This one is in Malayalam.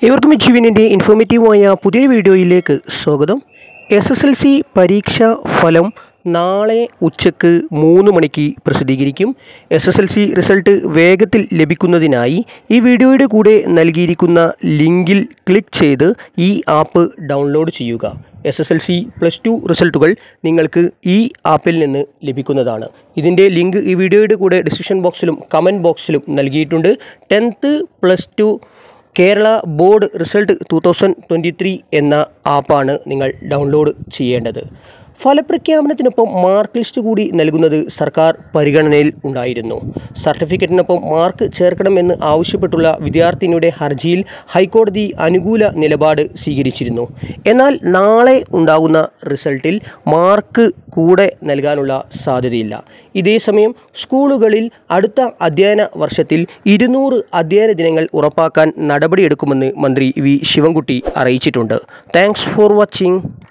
ഇവർക്കും ഇച്ചുവിനിൻ്റെ ഇൻഫോർമേറ്റീവായ പുതിയൊരു വീഡിയോയിലേക്ക് സ്വാഗതം എസ് എസ് എൽ സി പരീക്ഷാ ഫലം നാളെ ഉച്ചക്ക് മൂന്ന് മണിക്ക് പ്രസിദ്ധീകരിക്കും S S L C result വേഗത്തിൽ ലഭിക്കുന്നതിനായി ഈ വീഡിയോയുടെ കൂടെ നൽകിയിരിക്കുന്ന ലിങ്കിൽ ക്ലിക്ക് ചെയ്ത് ഈ ആപ്പ് ഡൗൺലോഡ് ചെയ്യുക S S L C plus two റിസൾട്ടുകൾ നിങ്ങൾക്ക് ഈ ആപ്പിൽ നിന്ന് ലഭിക്കുന്നതാണ് ഇതിൻ്റെ ലിങ്ക് ഈ വീഡിയോയുടെ കൂടെ ഡിസ്ക്രിപ്ഷൻ ബോക്സിലും കമൻറ്റ് ബോക്സിലും നൽകിയിട്ടുണ്ട് tenth plus two Kerala board result two thousand twenty three എന്ന ആപ്പാണ് നിങ്ങൾ ഡൗൺലോഡ് ചെയ്യേണ്ടത് ഫലപ്രഖ്യാപനത്തിനൊപ്പം മാർക്ക് ലിസ്റ്റ് കൂടി നൽകുന്നത് സർക്കാർ പരിഗണനയിൽ ഉണ്ടായിരുന്നു സർട്ടിഫിക്കറ്റിനൊപ്പം മാർക്ക് ചേർക്കണമെന്ന് ആവശ്യപ്പെട്ടുള്ള വിദ്യാർത്ഥിനിയുടെ ഹർജിയിൽ ഹൈക്കോടതി അനുകൂല നിലപാട് സ്വീകരിച്ചിരുന്നു എന്നാൽ നാളെ ഉണ്ടാകുന്ന റിസൾട്ടിൽ മാർക്ക് കൂടെ നൽകാനുള്ള സാധ്യതയില്ല ഇതേസമയം സ്കൂളുകളിൽ അടുത്ത അധ്യയന വർഷത്തിൽ ഇരുന്നൂറ് അധ്യയന ദിനങ്ങൾ ഉറപ്പാക്കാൻ നടപടിയെടുക്കുമെന്ന് മന്ത്രി വി ശിവൻകുട്ടി അറിയിച്ചിട്ടുണ്ട് താങ്ക്സ് ഫോർ വാച്ചിങ്